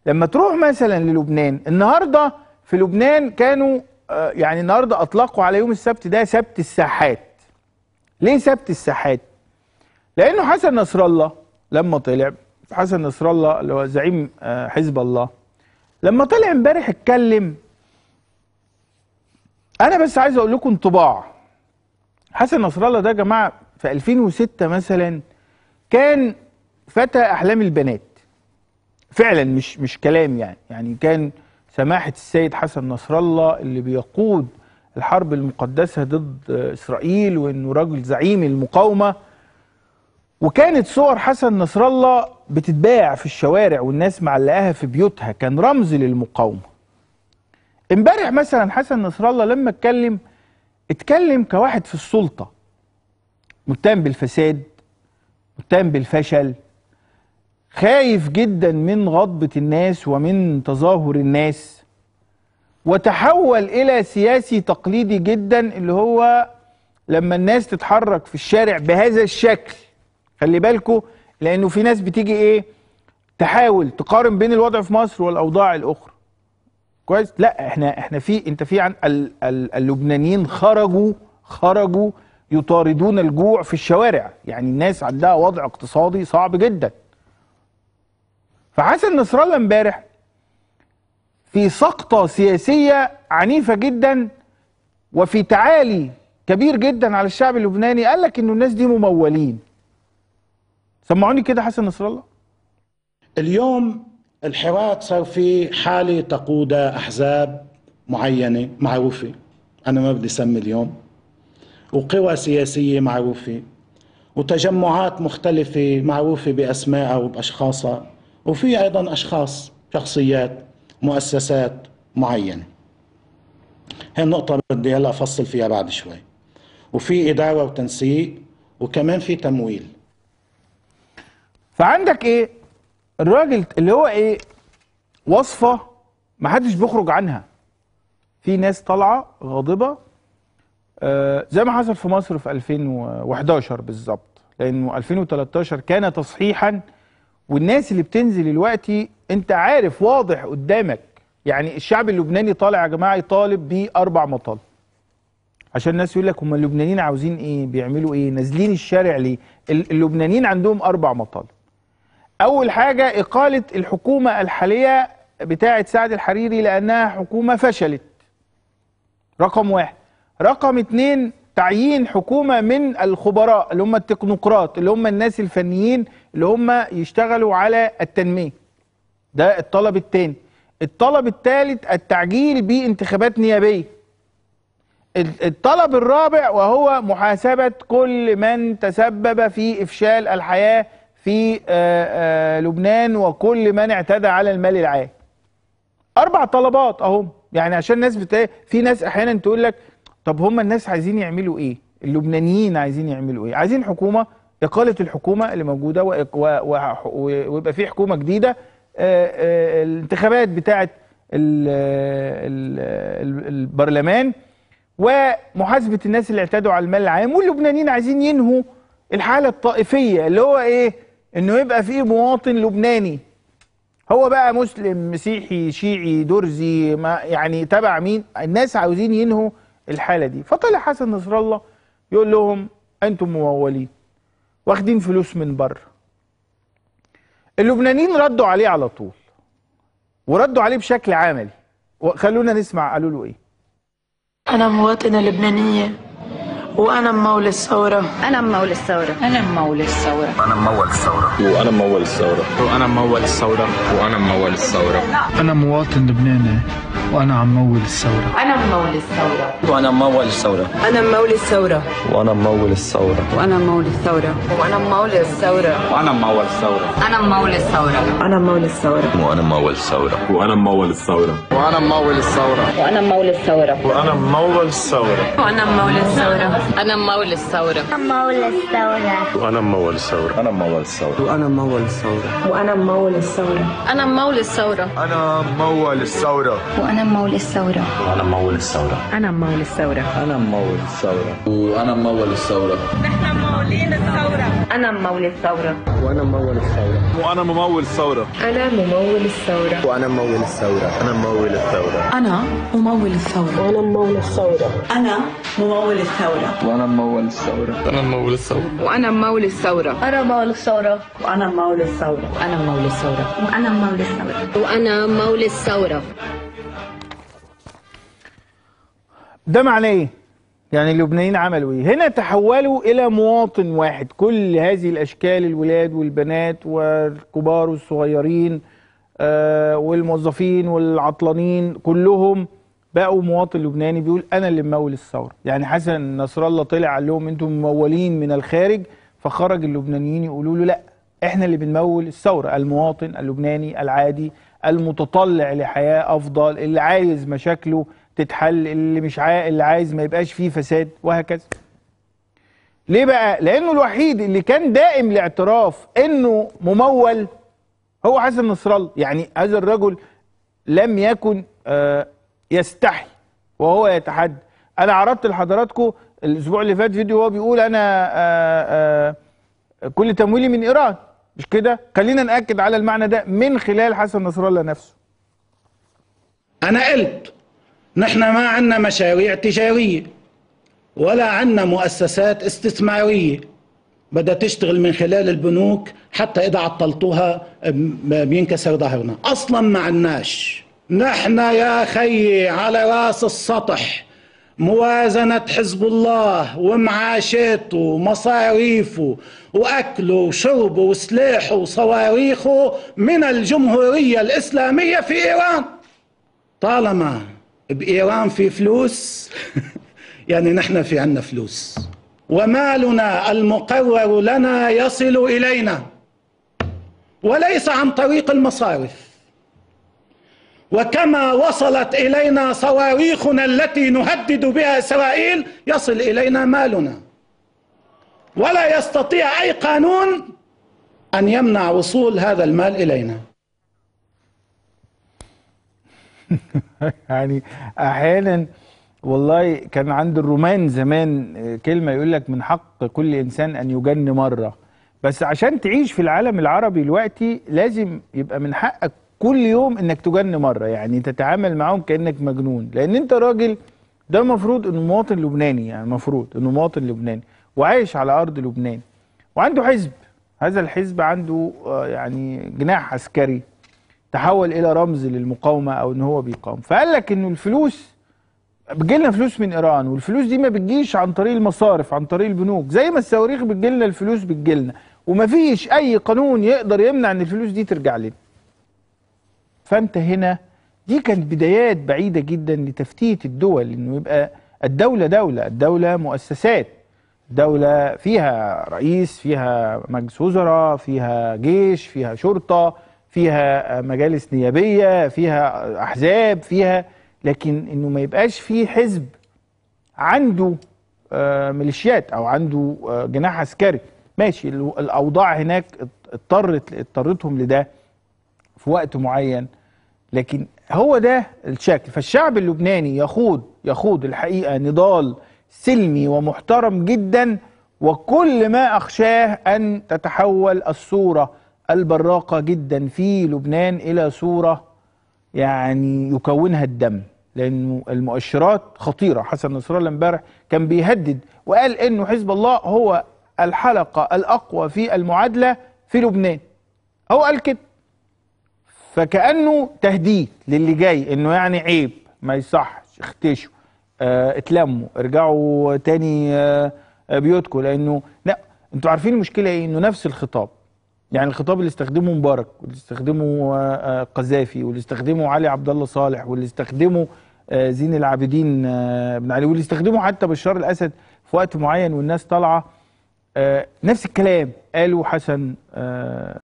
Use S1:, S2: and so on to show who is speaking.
S1: لما تروح مثلا للبنان النهارده في لبنان كانوا آه، يعني النهارده اطلقوا على يوم السبت ده سبت الساحات ليه سبت الساحات لانه حسن نصر الله لما طلع حسن نصر الله اللي هو زعيم آه، حزب الله لما طلع امبارح اتكلم انا بس عايز اقول لكم انطباع حسن نصر الله ده يا جماعه في 2006 مثلا كان فتى احلام البنات فعلا مش مش كلام يعني يعني كان سماحه السيد حسن نصر الله اللي بيقود الحرب المقدسه ضد اسرائيل وانه راجل زعيم المقاومه وكانت صور حسن نصر الله بتتباع في الشوارع والناس معلقاها في بيوتها كان رمز للمقاومه امبارح مثلا حسن نصر الله لما اتكلم اتكلم كواحد في السلطه متهم بالفساد متهم بالفشل خايف جدا من غضبة الناس ومن تظاهر الناس وتحول إلى سياسي تقليدي جدا اللي هو لما الناس تتحرك في الشارع بهذا الشكل خلي بالكوا لأنه في ناس بتيجي إيه تحاول تقارن بين الوضع في مصر والأوضاع الأخرى كويس لا احنا احنا في انت في عن ال ال اللبنانيين خرجوا خرجوا يطاردون الجوع في الشوارع يعني الناس عندها وضع اقتصادي صعب جدا فحسن نصر الله امبارح في سقطة سياسية عنيفة جدا وفي تعالي كبير جدا على الشعب اللبناني قال لك انه الناس دي ممولين سمعوني كده حسن نصر الله
S2: اليوم الحوار صار في حالة تقودها أحزاب معينة معروفة أنا ما بدي أسمي اليوم وقوى سياسية معروفة وتجمعات مختلفة معروفة بأسمائها وبأشخاصها وفي أيضا أشخاص شخصيات مؤسسات معينة هي النقطة بدي هلا أفصل فيها بعد شوي وفي إدارة وتنسيق وكمان في تمويل
S1: فعندك ايه الراجل اللي هو ايه وصفة ما حدش بيخرج عنها في ناس طالعة غاضبة آه زي ما حصل في مصر في 2011 بالظبط لانه 2013 كان تصحيحا والناس اللي بتنزل دلوقتي انت عارف واضح قدامك يعني الشعب اللبناني طالع يا جماعه يطالب باربع مطالب عشان الناس يقول لك هم اللبنانيين عاوزين ايه بيعملوا ايه نازلين الشارع ليه ال- اللبنانيين عندهم اربع مطالب اول حاجه اقاله الحكومه الحاليه بتاعه سعد الحريري لانها حكومه فشلت رقم واحد رقم اتنين تعيين حكومة من الخبراء اللي هم التكنوقراط اللي هم الناس الفنيين اللي هم يشتغلوا على التنمية ده الطلب التاني الطلب الثالث التعجيل بانتخابات نيابية ال- الطلب الرابع وهو محاسبة كل من تسبب في إفشال الحياة في آه، آه، لبنان وكل من اعتدى على المال العام اربع طلبات اهم يعني عشان الناس بت... في ناس احيانا تقول لك طب هم الناس عايزين يعملوا ايه اللبنانيين عايزين يعملوا ايه عايزين حكومه اقاله الحكومه اللي موجوده و... و... و... ويبقى في حكومه جديده آه، آه، الانتخابات بتاعه ال... ال... ال... البرلمان ومحاسبه الناس اللي اعتدوا على المال العام واللبنانيين عايزين ينهوا الحاله الطائفيه اللي هو ايه انه يبقى في مواطن لبناني هو بقى مسلم مسيحي شيعي درزي ما يعني تبع مين الناس عاوزين ينهوا الحاله دي فطلع حسن نصر الله يقول لهم انتم ممولين واخدين فلوس من بره اللبنانيين ردوا عليه على طول وردوا عليه بشكل عملي وخلونا نسمع قالوا له ايه
S3: أنا مواطنة لبنانية وأنا ممول الثورة
S4: أنا ممول الثورة
S5: أنا ممول الثورة
S6: أنا ممول الثورة
S7: وأنا ممول الثورة
S8: وأنا ممول الثورة
S7: وأنا ممول الثورة
S9: أنا مواطن لبناني وأنا عم مول الثورة
S5: أنا ممول الثورة
S6: وأنا ممول الثورة
S3: أنا ممول الثورة
S7: وأنا ممول الثورة
S5: وأنا ممول الثورة
S3: وأنا ممول الثورة
S8: وأنا ممول الثورة
S5: أنا ممول الثورة
S3: أنا ممول الثورة
S6: وأنا ممول الثورة
S7: وأنا ممول الثورة
S8: وأنا ممول الثورة
S5: وأنا ممول الثورة
S7: وأنا ممول الثورة
S3: وأنا ممول الثورة
S5: أنا ممول الثورة
S7: وأنا ممول الثورة
S6: أنا ممول الثورة
S3: وأنا ممول الثورة
S4: أنا ممول الثورة
S7: أنا ممول الثورة
S8: أنا ممول الثورة
S5: وأنا
S4: وأنا ممول الثورة
S6: وأنا ممول الثورة
S5: أنا ممول الثورة
S8: أنا ممول الثورة
S6: وأنا ممول الثورة
S5: أنا ممول الثورة
S8: وأنا ممول الثورة
S7: وأنا ممول الثورة
S3: أنا ممول الثورة
S8: وأنا ممول الثورة أنا ممول الثورة
S10: أنا ممول الثورة
S3: وأنا ممول الثورة
S10: أنا ممول الثورة
S8: وأنا ممول الثورة
S7: أنا ممول الثورة
S5: وأنا ممول الثورة
S4: أنا ممول الثورة
S10: وأنا ممول الثورة
S5: أنا ممول الثورة
S4: وأنا ممول الثورة
S5: وأنا مول الثورة
S1: ده معناه ايه؟ يعني اللبنانيين عملوا ايه؟ هنا تحولوا الى مواطن واحد، كل هذه الاشكال الولاد والبنات والكبار والصغيرين آه والموظفين والعطلانين كلهم بقوا مواطن لبناني بيقول انا اللي ممول الثوره، يعني حسن نصر الله طلع قال لهم انتم ممولين من الخارج فخرج اللبنانيين يقولوا له لا احنا اللي بنمول الثوره، المواطن اللبناني العادي المتطلع لحياه افضل اللي عايز مشاكله تتحل اللي مش عاي... اللي عايز ما يبقاش فيه فساد وهكذا ليه بقى لانه الوحيد اللي كان دائم الاعتراف انه ممول هو حسن نصر الله يعني هذا الرجل لم يكن آه يستحي وهو يتحدى انا عرضت لحضراتكم الاسبوع اللي فات فيديو هو بيقول انا آه آه كل تمويلي من ايران مش كده خلينا ناكد على المعنى ده من خلال حسن نصر الله نفسه
S2: أنا قلت نحن ما عندنا مشاريع تجارية ولا عندنا مؤسسات استثمارية بدها تشتغل من خلال البنوك حتى إذا عطلتوها ب- بينكسر ظهرنا أصلا ما عندناش نحن يا خيي على راس السطح موازنة حزب الله ومعاشاته ومصاريفه وأكله وشربه وسلاحه وصواريخه من الجمهورية الإسلامية في إيران طالما بإيران في فلوس يعني نحن في عنا فلوس ومالنا المقرر لنا يصل إلينا وليس عن طريق المصارف وكما وصلت إلينا صواريخنا التي نهدد بها إسرائيل يصل إلينا مالنا ولا يستطيع أي قانون أن يمنع وصول هذا المال إلينا
S1: يعني احيانا والله كان عند الرومان زمان آه، كلمه يقول لك من حق كل انسان ان يجن مره بس عشان تعيش في العالم العربي دلوقتي لازم يبقى من حقك كل يوم انك تجن مره يعني تتعامل معاهم كانك مجنون لان انت راجل ده المفروض انه مواطن لبناني يعني المفروض انه مواطن لبناني وعايش على ارض لبنان وعنده حزب هذا الحزب عنده آه، يعني جناح عسكري تحول الى رمز للمقاومه او ان هو بيقاوم فقال لك انه الفلوس بتجيلنا فلوس من ايران والفلوس دي ما بتجيش عن طريق المصارف عن طريق البنوك زي ما الصواريخ بتجيلنا الفلوس بتجيلنا ومفيش اي قانون يقدر يمنع ان الفلوس دي ترجع لنا فانت هنا دي كانت بدايات بعيده جدا لتفتيت الدول انه يبقى الدوله دوله الدوله مؤسسات دولة فيها رئيس فيها مجلس وزراء فيها جيش فيها شرطة فيها مجالس نيابية فيها أحزاب فيها لكن إنه ما يبقاش في حزب عنده آه، ميليشيات أو عنده آه، جناح عسكري ماشي ال- الأوضاع هناك اضطرت اضطرتهم لده في وقت معين لكن هو ده الشكل فالشعب اللبناني يخوض يخوض الحقيقة نضال سلمي ومحترم جدا وكل ما أخشاه أن تتحول الصورة البراقة جدا في لبنان إلى صورة يعني يكونها الدم لأنه المؤشرات خطيرة حسن نصر الله امبارح كان بيهدد وقال إنه حزب الله هو الحلقة الأقوى في المعادلة في لبنان هو قال كده فكأنه تهديد للي جاي انه يعني عيب ما يصحش اختشوا اه اتلموا ارجعوا تاني اه آه، بيوتكم لانه لا انتوا عارفين المشكله ايه انه نفس الخطاب يعني الخطاب اللي استخدمه مبارك واللي استخدمه آه، آه، قذافي واللي استخدمه علي عبد الله صالح واللي استخدمه آه، زين العابدين آه، بن علي واللي استخدمه حتى بشار الاسد في وقت معين والناس طالعه آه، نفس الكلام قالوا حسن آه،